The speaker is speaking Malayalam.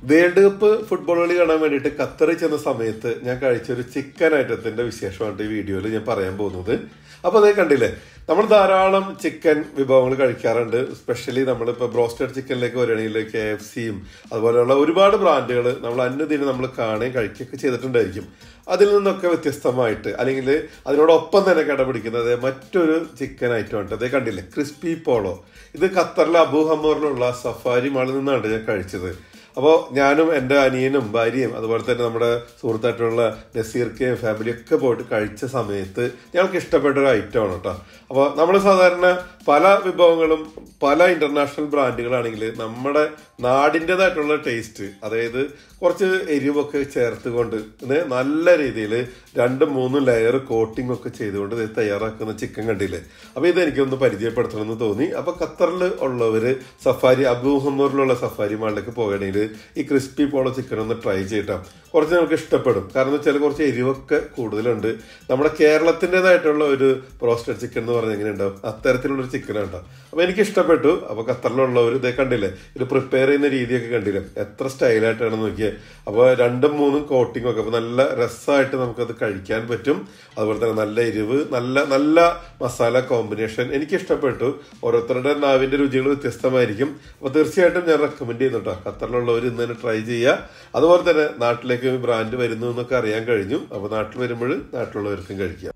വേൾഡ് കപ്പ് ഫുട്ബോൾ കളി കാണാൻ വേണ്ടിയിട്ട് ഖത്തറിൽ ചെന്ന സമയത്ത് ഞാൻ കഴിച്ച ഒരു ചിക്കൻ ഐറ്റത്തിന്റെ വിശേഷമാണ് ഈ വീഡിയോയിൽ ഞാൻ പറയാൻ പോകുന്നത് അപ്പൊ അതേ കണ്ടില്ലേ നമ്മൾ ധാരാളം ചിക്കൻ വിഭവങ്ങൾ കഴിക്കാറുണ്ട് സ്പെഷ്യലി നമ്മളിപ്പോൾ ബ്രോസ്റ്റഡ് ചിക്കനിലേക്ക് വരികയാണെങ്കിൽ കെ എഫ് സിയും അതുപോലെയുള്ള ഒരുപാട് ബ്രാൻഡുകൾ നമ്മൾ അന്നദിനം നമ്മൾ കാണുകയും കഴിക്കുകയൊക്കെ ചെയ്തിട്ടുണ്ടായിരിക്കും അതിൽ നിന്നൊക്കെ വ്യത്യസ്തമായിട്ട് അല്ലെങ്കിൽ അതിനോടൊപ്പം തന്നെ കടപിടിക്കുന്നത് മറ്റൊരു ചിക്കൻ ഐറ്റം ഉണ്ട് അതേ കണ്ടില്ലേ ക്രിസ്പി പോളോ ഇത് ഖത്തറിലെ അബു ഹമ്മറിലുള്ള സഫാരി മാളിൽ നിന്നാണ് ഞാൻ കഴിച്ചത് അപ്പോൾ ഞാനും എൻ്റെ അനിയനും ഭാര്യയും അതുപോലെ തന്നെ നമ്മുടെ സുഹൃത്തായിട്ടുള്ള നസീർക്കയും ഫാമിലിയും ഒക്കെ പോയിട്ട് കഴിച്ച സമയത്ത് ഞങ്ങൾക്ക് ഇഷ്ടപ്പെട്ട ഒരു ഐറ്റമാണ് കേട്ടോ അപ്പോൾ നമ്മൾ സാധാരണ പല വിഭവങ്ങളും പല ഇന്റർനാഷണൽ ബ്രാൻഡുകളാണെങ്കിൽ നമ്മുടെ നാടിൻ്റെതായിട്ടുള്ള ടേസ്റ്റ് അതായത് കുറച്ച് എരിവൊക്കെ ചേർത്തുകൊണ്ട് ഇത് നല്ല രീതിയിൽ രണ്ടും മൂന്നും ലെയർ കോട്ടിംഗ് ഒക്കെ ചെയ്തുകൊണ്ട് ഇത് തയ്യാറാക്കുന്ന ചിക്കൻ കണ്ടില്ലേ അപ്പോൾ ഇത് എനിക്കൊന്ന് പരിചയപ്പെടുത്തണമെന്ന് തോന്നി അപ്പോൾ ഖത്തറിൽ ഉള്ളവർ സഫാരി അബൂഹമ്മൂറിലുള്ള സഫാരി മാളിലേക്ക് പോകണമെങ്കിൽ ഈ ക്രിസ്പി പോളോ ചിക്കൻ ഒന്ന് ട്രൈ ചെയ്യട്ടാം കുറച്ച് നമുക്ക് ഇഷ്ടപ്പെടും കാരണം വെച്ചാൽ കുറച്ച് എരിവൊക്കെ കൂടുതലുണ്ട് നമ്മുടെ കേരളത്തിൻ്റെതായിട്ടുള്ള ഒരു റോസ്റ്റഡ് ചിക്കൻ എന്ന് പറഞ്ഞാൽ എങ്ങനെ ഉണ്ടാവും അത്തരത്തിലുള്ള ഒരു ചിക്കൻ ഉണ്ടോ അപ്പൊ എനിക്ക് ഇഷ്ടപ്പെട്ടു അപ്പൊ ഖത്തറിലുള്ളവർ ഇതേ കണ്ടില്ലേ ഇത് പ്രിപ്പയർ ചെയ്യുന്ന രീതിയൊക്കെ കണ്ടില്ലേ എത്ര സ്റ്റൈലായിട്ടാണ് നോക്കിയത് അപ്പോൾ രണ്ടും മൂന്നും കോട്ടിംഗ് ഒക്കെ അപ്പൊ നല്ല രസമായിട്ട് നമുക്കത് കഴിക്കാൻ പറ്റും അതുപോലെ തന്നെ നല്ല എരിവ് നല്ല നല്ല മസാല കോമ്പിനേഷൻ എനിക്ക് ഇഷ്ടപ്പെട്ടു ഓരോരുത്തരുടെ നാവിന്റെ രുചികൾ വ്യത്യസ്തമായിരിക്കും അപ്പൊ തീർച്ചയായിട്ടും ഞാൻ റെക്കമെൻഡ് ചെയ്യുന്നുട്ടോ ഖത്തറിലുള്ളവർ ഇന്ന് തന്നെ ട്രൈ ചെയ്യുക അതുപോലെ തന്നെ നാട്ടിലേക്ക് ബ്രാൻഡ് വരുന്നു എന്നൊക്കെ അറിയാൻ കഴിഞ്ഞു അപ്പൊ നാട്ടിൽ വരുമ്പോൾ നാട്ടിലുള്ളവർക്കും കഴിക്കുക